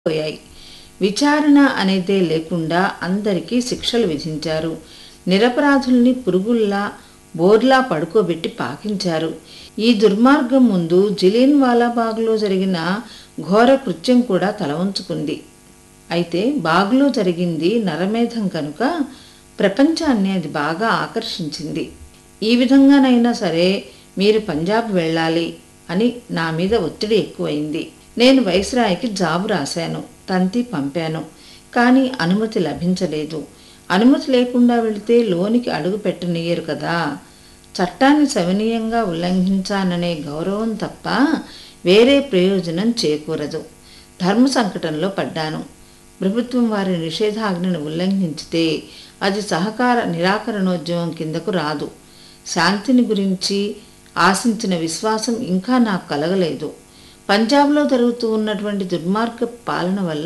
పోయాయి విచారణ అనేదే లేకుండా అందరికీ శిక్షలు విధించారు నిరపరాధుల్ని పురుగుల్లా బోర్లా పడుకోబెట్టి పాకించారు ఈ దుర్మార్గం ముందు జిలియన్ వాలాబాగ్లో జరిగిన ఘోర కృత్యం కూడా తల వంచుకుంది అయితే బాగ్లో జరిగింది నరమేధం కనుక ప్రపంచాన్ని అది బాగా ఆకర్షించింది ఈ విధంగానైనా సరే మీరు పంజాబ్ వెళ్ళాలి అని నా మీద ఒత్తిడి ఎక్కువైంది నేను వైస్రాయ్కి జాబు రాశాను తంతి పంపాను కానీ అనుమతి లభించలేదు అనుమతి లేకుండా వెళితే లోనికి అడుగు పెట్టనియ్యరు కదా చట్టాన్ని సవినీయంగా ఉల్లంఘించాననే గౌరవం తప్ప వేరే ప్రయోజనం చేకూరదు ధర్మ సంకటంలో పడ్డాను ప్రభుత్వం వారి నిషేధాజ్ఞను ఉల్లంఘించితే అది సహకార నిరాకరణోద్యమం కిందకు రాదు శాంతిని గురించి ఆశించిన విశ్వాసం ఇంకా నాకు కలగలేదు పంజాబ్లో జరుగుతూ ఉన్నటువంటి దుర్మార్గ పాలన వల్ల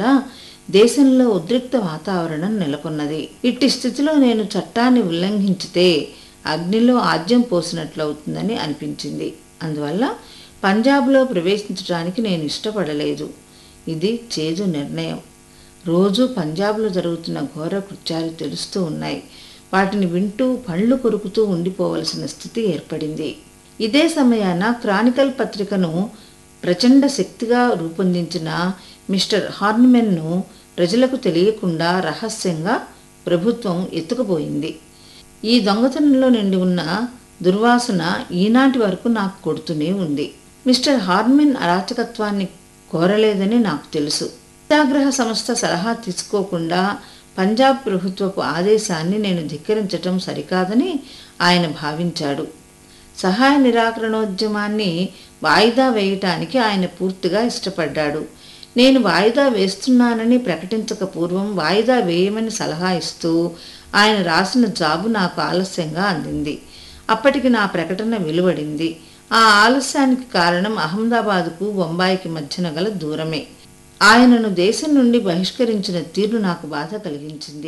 దేశంలో ఉద్రిక్త వాతావరణం నెలకొన్నది ఇట్టి స్థితిలో నేను చట్టాన్ని ఉల్లంఘించితే అగ్నిలో ఆద్యం పోసినట్లవుతుందని అనిపించింది అందువల్ల పంజాబ్లో ప్రవేశించడానికి నేను ఇష్టపడలేదు ఇది చేదు నిర్ణయం రోజు పంజాబ్లో జరుగుతున్న ఘోర కృత్యాలు తెలుస్తూ ఉన్నాయి వాటిని వింటూ పళ్ళు కొరుకుతూ ఉండిపోవలసిన స్థితి ఏర్పడింది ఇదే సమయాన క్రానికల్ పత్రికను ప్రచండ శక్తిగా రూపొందించిన మిస్టర్ హార్న్మెన్ను ప్రజలకు తెలియకుండా రహస్యంగా ప్రభుత్వం ఎత్తుకుపోయింది ఈ దొంగతనంలో నిండి ఉన్న దుర్వాసన ఈనాటి వరకు నాకు కొడుతూనే ఉంది మిస్టర్ హార్మెన్ అరాచకత్వాన్ని కోరలేదని నాకు తెలుసు సత్యాగ్రహ సంస్థ సలహా తీసుకోకుండా పంజాబ్ ప్రభుత్వపు ఆదేశాన్ని నేను ధిక్కరించటం సరికాదని ఆయన భావించాడు సహాయ నిరాకరణోద్యమాన్ని వాయిదా వేయటానికి ఆయన పూర్తిగా ఇష్టపడ్డాడు నేను వాయిదా వేస్తున్నానని ప్రకటించక పూర్వం వాయిదా వేయమని సలహా ఇస్తూ ఆయన రాసిన జాబు నాకు ఆలస్యంగా అందింది అప్పటికి నా ప్రకటన వెలువడింది ఆ ఆలస్యానికి కారణం అహ్మదాబాద్కు బొంబాయికి మధ్యన గల దూరమే ఆయనను దేశం నుండి బహిష్కరించిన తీరు నాకు బాధ కలిగించింది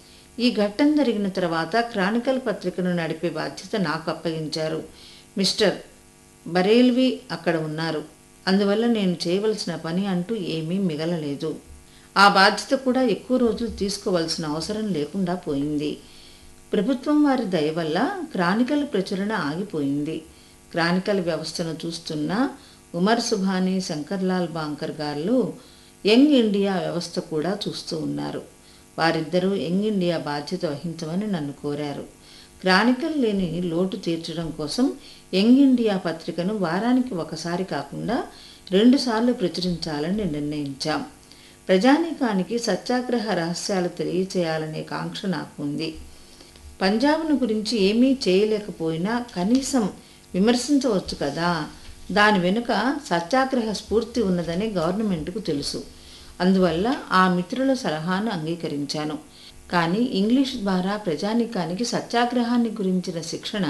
ఈ ఘట్టం జరిగిన తర్వాత క్రానికల్ పత్రికను నడిపే బాధ్యత నాకు అప్పగించారు మిస్టర్ బరేల్వి అక్కడ ఉన్నారు అందువల్ల నేను చేయవలసిన పని అంటూ ఏమీ మిగలలేదు ఆ బాధ్యత కూడా ఎక్కువ రోజులు తీసుకోవలసిన అవసరం లేకుండా పోయింది ప్రభుత్వం వారి దయ వల్ల క్రానికల్ ప్రచురణ ఆగిపోయింది క్రానికల్ వ్యవస్థను చూస్తున్న ఉమర్ సుభాని శంకర్లాల్ బాంకర్ గారు యంగ్ ఇండియా వ్యవస్థ కూడా చూస్తూ ఉన్నారు వారిద్దరూ యంగ్ ఇండియా బాధ్యత వహించమని నన్ను కోరారు క్రానికల్ లేని లోటు తీర్చడం కోసం యంగ్ ఇండియా పత్రికను వారానికి ఒకసారి కాకుండా రెండుసార్లు ప్రచురించాలని నిర్ణయించాం ప్రజానీకానికి సత్యాగ్రహ రహస్యాలు తెలియచేయాలనే కాంక్ష నాకు ఉంది పంజాబ్ను గురించి ఏమీ చేయలేకపోయినా కనీసం విమర్శించవచ్చు కదా దాని వెనుక సత్యాగ్రహ స్ఫూర్తి ఉన్నదని గవర్నమెంట్కు తెలుసు అందువల్ల ఆ మిత్రుల సలహాను అంగీకరించాను కానీ ఇంగ్లీష్ ద్వారా ప్రజానీకానికి సత్యాగ్రహాన్ని గురించిన శిక్షణ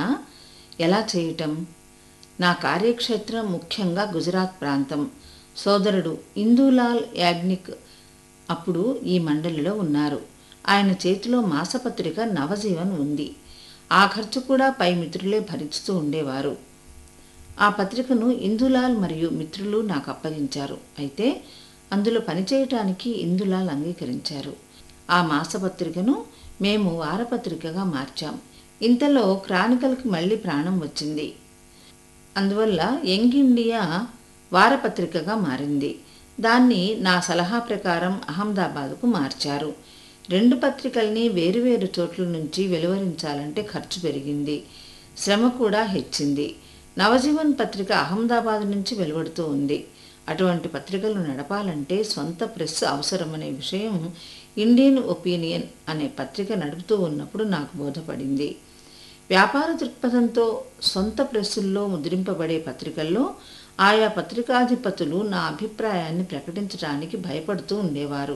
ఎలా చేయటం నా కార్యక్షేత్రం ముఖ్యంగా గుజరాత్ ప్రాంతం సోదరుడు ఇందూలాల్ యాగ్నిక్ అప్పుడు ఈ మండలిలో ఉన్నారు ఆయన చేతిలో మాసపత్రిక నవజీవన్ ఉంది ఆ ఖర్చు కూడా పై మిత్రులే భరిస్తూ ఉండేవారు ఆ పత్రికను ఇందులాల్ మరియు మిత్రులు నాకు అప్పగించారు అయితే అందులో పనిచేయటానికి ఇందులాల్ అంగీకరించారు ఆ మాసపత్రికను మేము వారపత్రికగా మార్చాం ఇంతలో క్రానికల్కి మళ్ళీ ప్రాణం వచ్చింది అందువల్ల యంగ్ ఇండియా వారపత్రికగా మారింది దాన్ని నా సలహా ప్రకారం అహ్మదాబాద్కు మార్చారు రెండు పత్రికల్ని వేరువేరు చోట్ల నుంచి వెలువరించాలంటే ఖర్చు పెరిగింది శ్రమ కూడా హెచ్చింది నవజీవన్ పత్రిక అహ్మదాబాద్ నుంచి వెలువడుతూ ఉంది అటువంటి పత్రికలు నడపాలంటే సొంత ప్రెస్ అవసరమనే విషయం ఇండియన్ ఒపీనియన్ అనే పత్రిక నడుపుతూ ఉన్నప్పుడు నాకు బోధపడింది వ్యాపార దృక్పథంతో సొంత ప్రెస్సుల్లో ముద్రింపబడే పత్రికల్లో ఆయా పత్రికాధిపతులు నా అభిప్రాయాన్ని ప్రకటించడానికి భయపడుతూ ఉండేవారు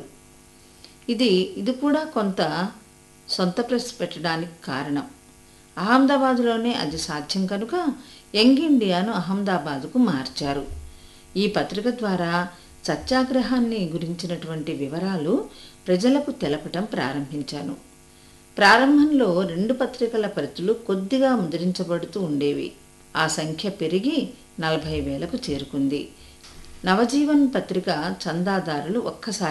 ఇది ఇది కూడా కొంత సొంత ప్రెస్ పెట్టడానికి కారణం అహ్మదాబాద్లోనే అది సాధ్యం కనుక యంగ్ ఇండియాను అహ్మదాబాద్కు మార్చారు ఈ పత్రిక ద్వారా సత్యాగ్రహాన్ని గురించినటువంటి వివరాలు ప్రజలకు తెలపటం ప్రారంభించాను ప్రారంభంలో రెండు పత్రికల ప్రతులు కొద్దిగా ముద్రించబడుతూ ఉండేవి ఆ సంఖ్య పెరిగి నలభై వేలకు చేరుకుంది నవజీవన్ పత్రిక చందాదారులు ఒక్కసారి